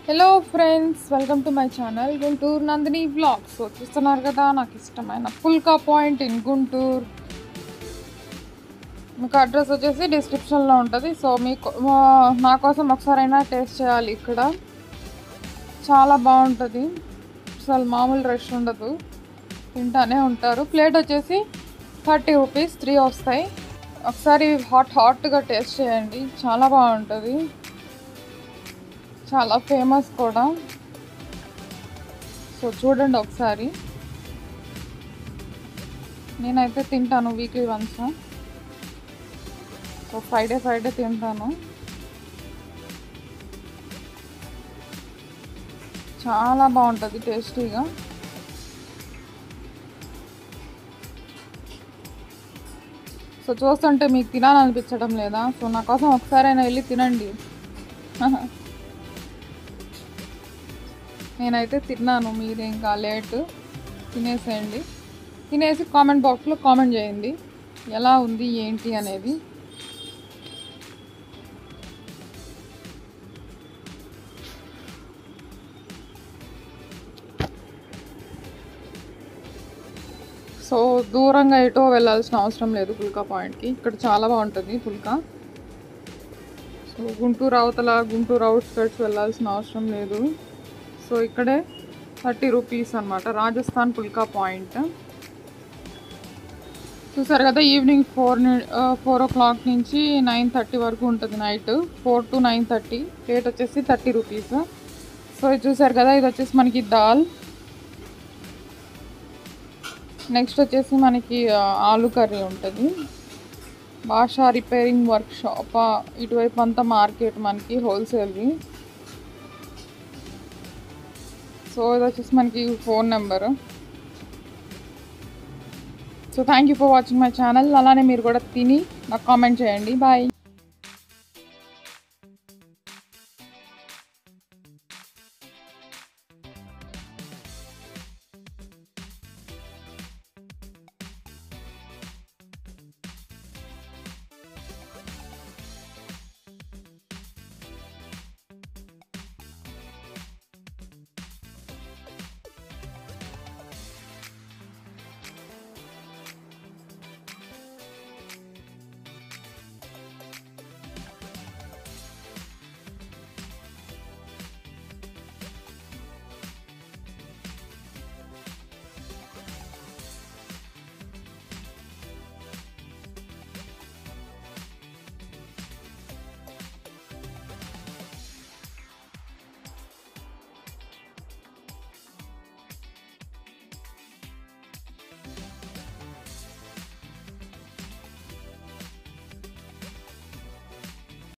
hello friends welcome to my channel Guntur Nandini vlogs so చూస్తున్నారు కదా నాకు ఇష్టమైన పుల్కా పాయింట్ ఇన్ గుంటూరు మీకు అడ్రస్ వచ్చేసి డిస్క్రిప్షన్లో ఉంటుంది సో మీకు ఆ, నా కోసం ఒకసారైనా టేస్ట్ చేయాలి ఇక్కడ చాలా బాగుంటుంది అసలు మామూలు రష్ ఉండదు తింటానే ఉంటారు ప్లేట్ వచ్చేసి థర్టీ రూపీస్ త్రీ వస్తాయి ఒకసారి హాట్ హాట్గా టేస్ట్ చేయండి చాలా బాగుంటుంది చాలా ఫేమస్ కూడా సో చూడండి ఒకసారి నేనైతే తింటాను weekly once so Friday Friday తింటాను చాలా బాగుంటుంది టేస్టీగా సో చూస్తుంటే మీకు తినాలనిపించడం లేదా సో నా కోసం ఒకసారైనా వెళ్ళి తినండి నేనైతే తిన్నాను మీరు ఇంకా లేట్ తినేసేయండి తినేసి కామెంట్ బాక్స్లో కామెంట్ చేయండి ఎలా ఉంది ఏంటి అనేది సో దూరంగా ఎటో వెళ్ళాల్సిన అవసరం లేదు పుల్కా పాయింట్కి ఇక్కడ చాలా బాగుంటుంది పుల్కా సో గుంటూరు అవతల గుంటూరు అవుట్స్కట్స్ వెళ్ళాల్సిన అవసరం లేదు సో ఇక్కడే థర్టీ రూపీస్ అనమాట రాజస్థాన్ పుల్కా పాయింట్ చూసారు కదా evening four four o'clock నుంచి నైన్ థర్టీ వరకు ఉంటుంది night four to nine thirty plate వచ్చేసి థర్టీ రూపీస్ సో ఇది చూసారు కదా ఇది వచ్చేసి మనకి దాల్ నెక్స్ట్ వచ్చేసి మనకి ఆ, ఆలు కర్రీ ఉంటుంది భాషా రిపేరింగ్ వర్క్ షాప్ ఇటువైపు అంతా మార్కెట్ మనకి హోల్సేల్వి సో ఇది వచ్చేసి మనకి phone number so thank you for watching my channel అలానే మీరు కూడా తిని నాకు కామెంట్ చేయండి బాయ్